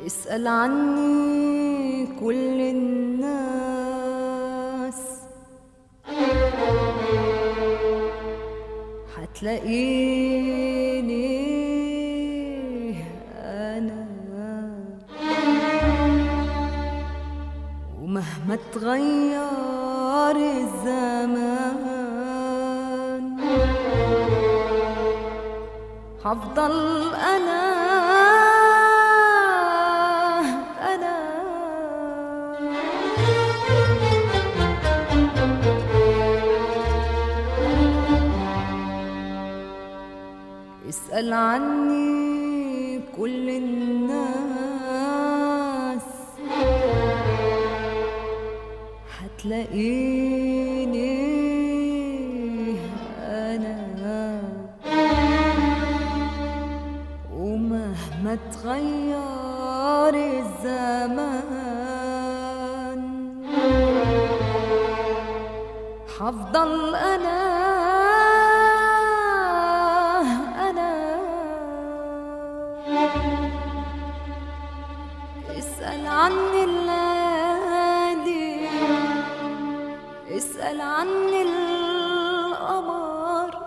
اسأل عني كل الناس هتلاقيني أنا ومهما تغير الزمان هفضل أنا أنا اسأل عني كل الناس هتلاقيني أنا ومهما تغير الزمان حفضل أنا أنا اسأل عني الليالي اسأل عني القمر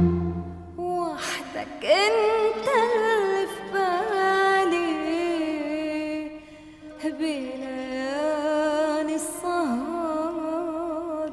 وحدك انت اللي في بالي بليالي السهر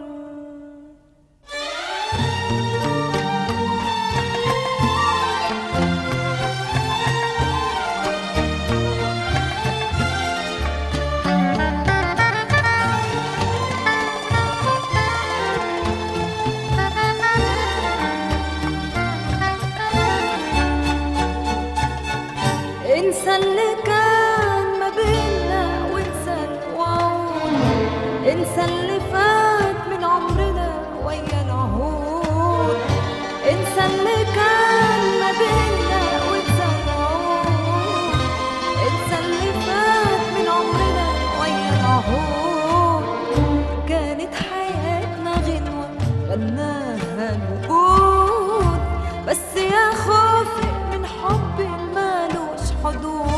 انسى اللي كان ما بينا وانسى الوعود انسى اللي فات من عمرنا ويا العهود انسى اللي كان ما بينا وانسى الوعود انسى اللي فات من عمرنا ويا العهود كانت حياتنا غنوة غناها الوجود بس يا خوفي من حب مالوش حدود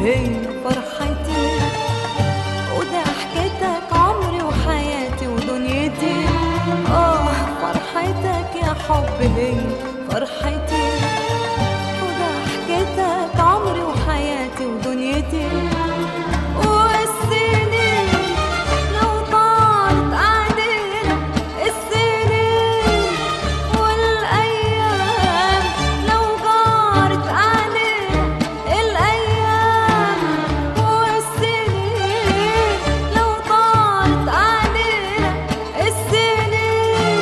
هي فرحتي وضحكتك عمري وحياتي ودنيتي اه فرحتك يا حب هي فرحتي وضحكتك عمري وحياتي ودنيتي والسنين لو طارت علينا السنين والأيام لو جارت علينا الأيام والسنين لو طارت علينا السنين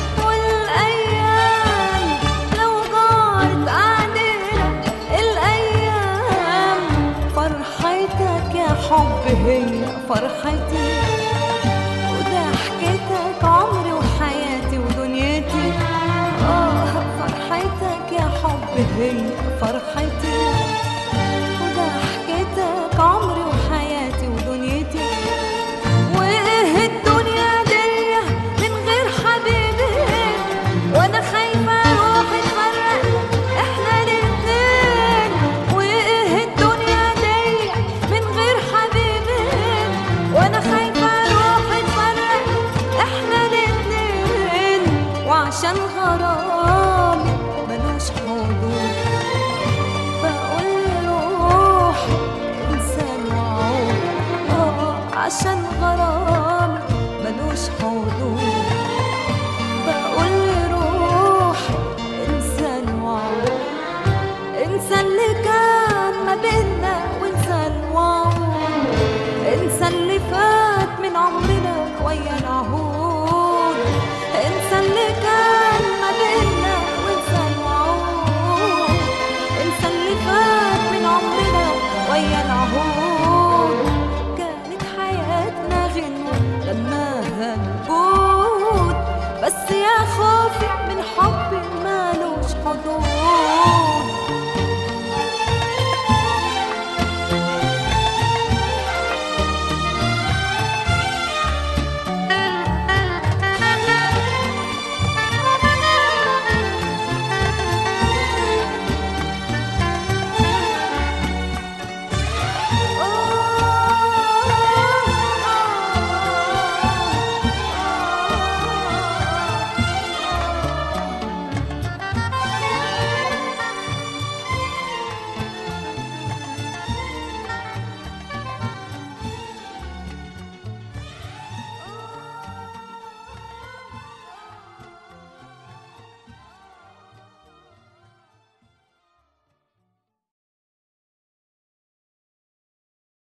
والأيام لو جارت علينا الأيام فرحتك يا حب هي فرحتي وضحكتك عمري وحياتي ودنيتي آه فرحتك يا حب هي فرحتي وضحكتك عمري وحياتي ودنيتي وإيه الدنيا دي من غير حبيبي وأنا خايفة روحي تفرق إحنا الاتنين وإيه الدنيا دي من غير حبيبي وأنا خايفة روحي تفرق إحنا الاتنين وعشان غرامي ملوش حدود بقول روح انسان وعود اه عشان غرامي ملوش حدود بقول روح انسان وعود انسى اللي كان ما بينا وانسى الوعود انسى اللي فات من عمرنا ويا العهود انسى اللي كان ما بينا وانسى الوعود انسى اللي فات من عمرنا ويا العهود كانت حياتنا غنوة لما هنبوت بس يا خوفي من حبي مالوش حدود